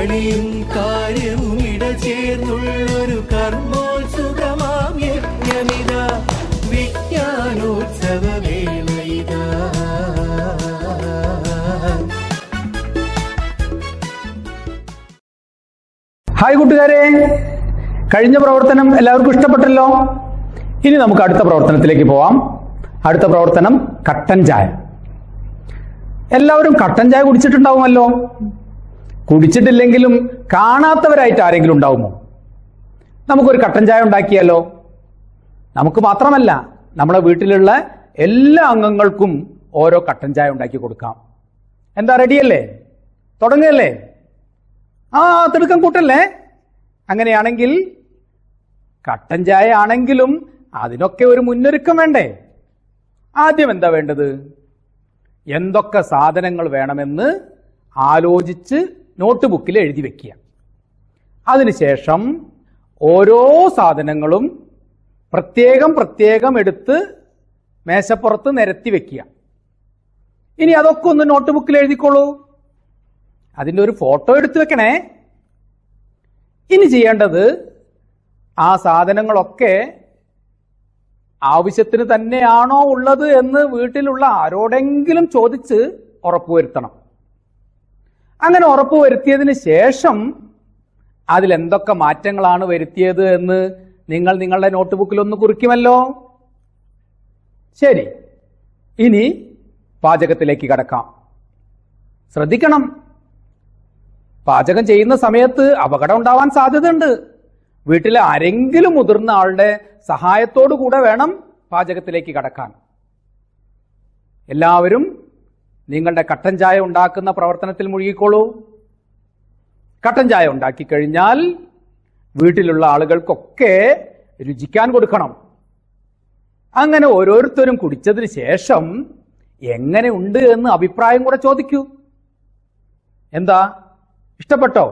കളിയും കാര്യവും ഇടചേർന്നുള്ളൊരു കർമ്മോത്സുകമാം യജ്ഞമിത വിജ്ഞാനോത്സവ വേളയിതാ ഹായ് കൂട്ടുകാരെ കഴിഞ്ഞ പ്രവർത്തനം എല്ലാവർക്കും ഇഷ്ടപ്പെട്ടല്ലോ ഇനി നമുക്ക് അടുത്ത പ്രവർത്തനത്തിലേക്ക് പോവാം അടുത്ത പ്രവർത്തനം കട്ടൻ ചായ എല്ലാവരും കട്ടൻ ചായ കുടിച്ചിട്ടുണ്ടാവുമല്ലോ കുടിച്ചിട്ടില്ലെങ്കിലും കാണാത്തവരായിട്ട് ആരെങ്കിലും ഉണ്ടാവുമോ നമുക്കൊരു കട്ടൻ ചായ ഉണ്ടാക്കിയാലോ നമുക്ക് മാത്രമല്ല നമ്മുടെ വീട്ടിലുള്ള എല്ലാ അംഗങ്ങൾക്കും ഓരോ കട്ടൻ ചായ ഉണ്ടാക്കി കൊടുക്കാം എന്താ റെഡിയല്ലേ തുടങ്ങുകയല്ലേ ആ തിടുക്കം കൂട്ടല്ലേ അങ്ങനെയാണെങ്കിൽ കട്ടൻ ചായ ആണെങ്കിലും അതിനൊക്കെ ഒരു മുന്നൊരുക്കം വേണ്ടേ ആദ്യം എന്താ വേണ്ടത് എന്തൊക്കെ സാധനങ്ങൾ വേണമെന്ന് ആലോചിച്ച് നോട്ട് ബുക്കിൽ എഴുതി വെക്കുക അതിനുശേഷം ഓരോ സാധനങ്ങളും പ്രത്യേകം പ്രത്യേകം എടുത്ത് മേശപ്പുറത്ത് നിരത്തി വെക്കുക ഇനി അതൊക്കെ ഒന്ന് നോട്ട് ബുക്കിൽ എഴുതിക്കോളൂ അതിൻ്റെ ഒരു ഫോട്ടോ എടുത്തു വെക്കണേ ഇനി ചെയ്യേണ്ടത് ആ സാധനങ്ങളൊക്കെ ആവശ്യത്തിന് തന്നെയാണോ ഉള്ളത് എന്ന് വീട്ടിലുള്ള ആരോടെങ്കിലും ചോദിച്ച് ഉറപ്പുവരുത്തണം അങ്ങനെ ഉറപ്പുവരുത്തിയതിന് ശേഷം അതിൽ എന്തൊക്കെ മാറ്റങ്ങളാണ് വരുത്തിയത് എന്ന് നിങ്ങൾ നിങ്ങളുടെ നോട്ട് ബുക്കിൽ ഒന്ന് കുറിക്കുമല്ലോ ശരി ഇനി പാചകത്തിലേക്ക് കടക്കാം ശ്രദ്ധിക്കണം പാചകം ചെയ്യുന്ന സമയത്ത് അപകടം ഉണ്ടാവാൻ സാധ്യതയുണ്ട് വീട്ടിലെ ആരെങ്കിലും മുതിർന്ന ആളുടെ സഹായത്തോടു കൂടെ വേണം പാചകത്തിലേക്ക് കടക്കാൻ എല്ലാവരും നിങ്ങളുടെ കട്ടൻ ചായ ഉണ്ടാക്കുന്ന പ്രവർത്തനത്തിൽ മുഴുകിക്കോളൂ കട്ടൻ ചായ ഉണ്ടാക്കി കഴിഞ്ഞാൽ വീട്ടിലുള്ള ആളുകൾക്കൊക്കെ രുചിക്കാൻ കൊടുക്കണം അങ്ങനെ ഓരോരുത്തരും കുടിച്ചതിന് ശേഷം എങ്ങനെ ഉണ്ട് എന്ന് അഭിപ്രായം കൂടെ ചോദിക്കൂ എന്താ ഇഷ്ടപ്പെട്ടോ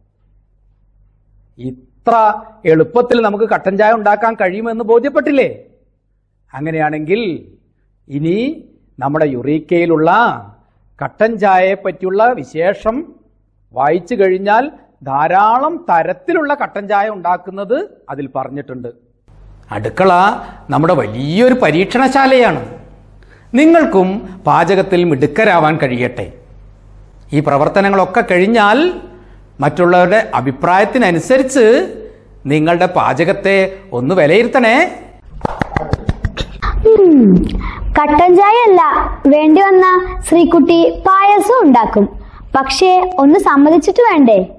ഇത്ര എളുപ്പത്തിൽ നമുക്ക് കട്ടൻ ചായ ഉണ്ടാക്കാൻ കഴിയുമെന്ന് ബോധ്യപ്പെട്ടില്ലേ അങ്ങനെയാണെങ്കിൽ ഇനി നമ്മുടെ യുറീക്കയിലുള്ള കട്ടൻ ചായയെ പറ്റിയുള്ള വിശേഷം വായിച്ചു കഴിഞ്ഞാൽ ധാരാളം തരത്തിലുള്ള കട്ടൻ ചായ ഉണ്ടാക്കുന്നത് അതിൽ പറഞ്ഞിട്ടുണ്ട് അടുക്കള നമ്മുടെ വലിയൊരു പരീക്ഷണശാലയാണ് നിങ്ങൾക്കും പാചകത്തിൽ മിടുക്കരാവാൻ കഴിയട്ടെ ഈ പ്രവർത്തനങ്ങളൊക്കെ കഴിഞ്ഞാൽ മറ്റുള്ളവരുടെ അഭിപ്രായത്തിനനുസരിച്ച് നിങ്ങളുടെ പാചകത്തെ ഒന്ന് വിലയിരുത്തണേ ഉം. കട്ടൻ ചായ അല്ല വേണ്ടി വന്ന ശ്രീകുട്ടി പായസം ഉണ്ടാക്കും പക്ഷേ ഒന്ന് സമ്മതിച്ചിട്ട് വേണ്ടേ